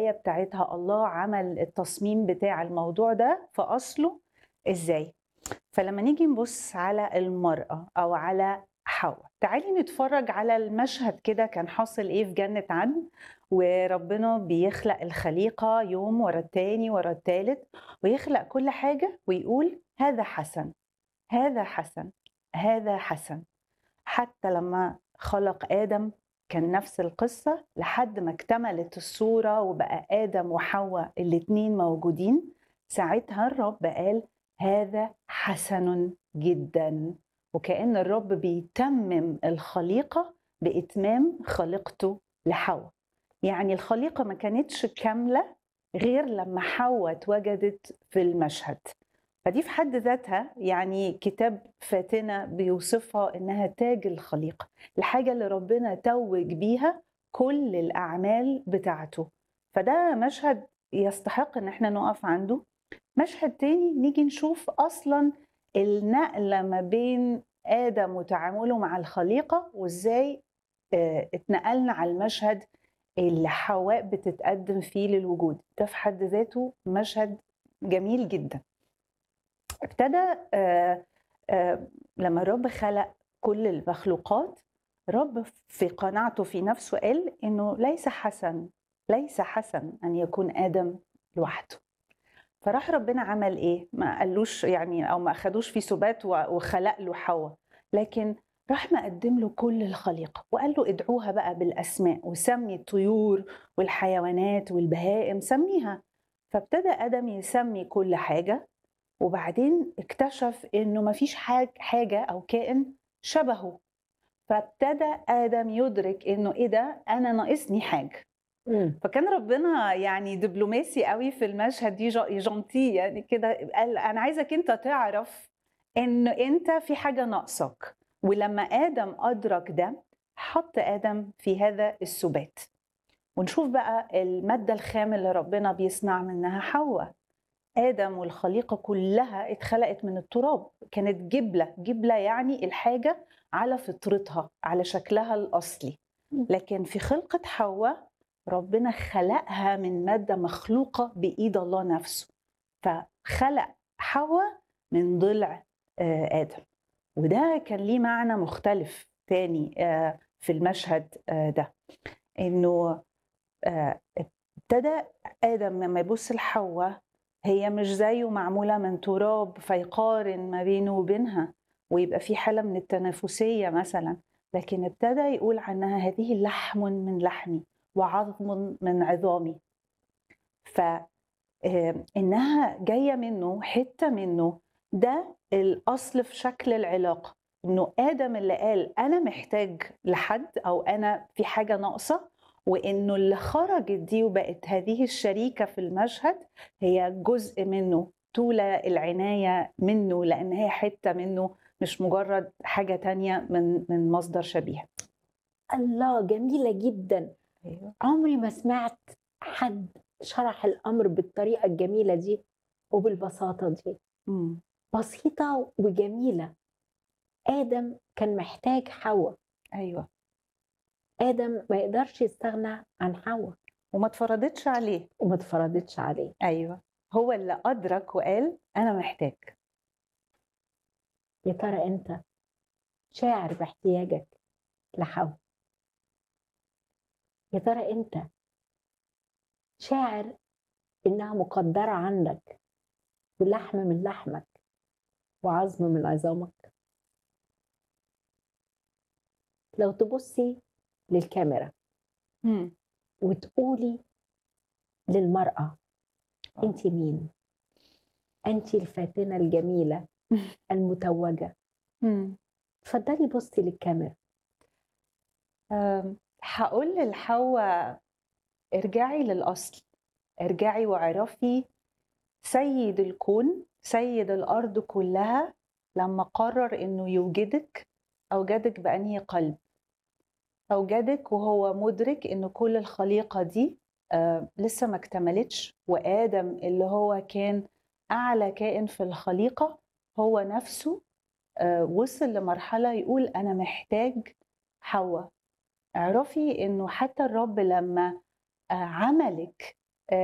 البداية بتاعتها الله عمل التصميم بتاع الموضوع ده في أصله إزاي فلما نيجي نبص على المرأة أو على حواء تعالي نتفرج على المشهد كده كان حاصل إيه في جنة عدن وربنا بيخلق الخليقة يوم ورا التاني ورا التالت ويخلق كل حاجة ويقول هذا حسن هذا حسن هذا حسن حتى لما خلق آدم كان نفس القصة لحد ما اكتملت الصورة وبقى آدم وحواء الاتنين موجودين ساعتها الرب قال هذا حسن جدا وكأن الرب بيتمم الخليقة بإتمام خليقته لحواء يعني الخليقة ما كانتش كاملة غير لما حواء اتوجدت في المشهد فدي في حد ذاتها يعني كتاب فاتنة بيوصفها إنها تاج الخليقة الحاجة اللي ربنا توج بيها كل الأعمال بتاعته فده مشهد يستحق إن احنا نقف عنده مشهد تاني نيجي نشوف أصلا النقلة ما بين آدم وتعامله مع الخليقة وإزاي اه اتنقلنا على المشهد اللي حواء بتتقدم فيه للوجود ده في حد ذاته مشهد جميل جدا ابتدى آه آه لما الرب خلق كل المخلوقات رب في قناعته في نفسه قال انه ليس حسن ليس حسن ان يكون ادم لوحده فراح ربنا عمل ايه ما قالوش يعني او ما اخدوش في سبات وخلق له حواء لكن راح مقدم له كل الخليقه وقال له ادعوها بقى بالاسماء وسمي الطيور والحيوانات والبهائم سميها فابتدى ادم يسمي كل حاجه وبعدين اكتشف انه مفيش حاجه او كائن شبهه فابتدى ادم يدرك انه ايه ده انا ناقصني حاجه مم. فكان ربنا يعني دبلوماسي قوي في المشهد دي جونتي يعني كده قال انا عايزك انت تعرف ان انت في حاجه ناقصك ولما ادم ادرك ده حط ادم في هذا السبات ونشوف بقى الماده الخام اللي ربنا بيصنع منها حواء ادم والخليقه كلها اتخلقت من التراب كانت جبله جبله يعني الحاجه على فطرتها على شكلها الاصلي لكن في خلقه حواء ربنا خلقها من ماده مخلوقه بايد الله نفسه فخلق حواء من ضلع ادم وده كان ليه معنى مختلف تاني في المشهد ده انه ابتدى ادم لما يبص لحواء هي مش زيه معمولة من تراب فيقارن ما بينه وبينها ويبقى في حالة من التنافسية مثلا لكن ابتدى يقول عنها هذه لحم من لحمي وعظم من عظامي فإنها جاية منه حتة منه ده الأصل في شكل العلاقة إنه آدم اللي قال أنا محتاج لحد أو أنا في حاجة ناقصة وانه اللي خرجت دي وبقت هذه الشريكه في المشهد هي جزء منه طول العنايه منه لان هي حته منه مش مجرد حاجه تانية من من مصدر شبيه الله جميله جدا ايوه عمري ما سمعت حد شرح الامر بالطريقه الجميله دي وبالبساطه دي مم. بسيطه وجميله ادم كان محتاج حواء ايوه ادم ما يقدرش يستغنى عن حواء وما اتفرضتش عليه وما اتفرضتش عليه ايوه هو اللي ادرك وقال انا محتاج يا ترى انت شاعر باحتياجك لحواء يا ترى انت شاعر انها مقدره عندك ولحم من لحمك وعظم من عظامك لو تبصي للكاميرا مم. وتقولي للمرأة أنت مين؟ أنت الفاتنة الجميلة المتوجة مم. اتفضلي بصي للكاميرا أم، هقول للحواء ارجعي للأصل ارجعي واعرفي سيد الكون سيد الأرض كلها لما قرر إنه يوجدك أوجدك بأنهي قلب أوجدك وهو مدرك إن كل الخليقة دي آه لسه ما اكتملتش وآدم اللي هو كان أعلى كائن في الخليقة هو نفسه آه وصل لمرحلة يقول أنا محتاج حواء اعرفي إنه حتى الرب لما آه عملك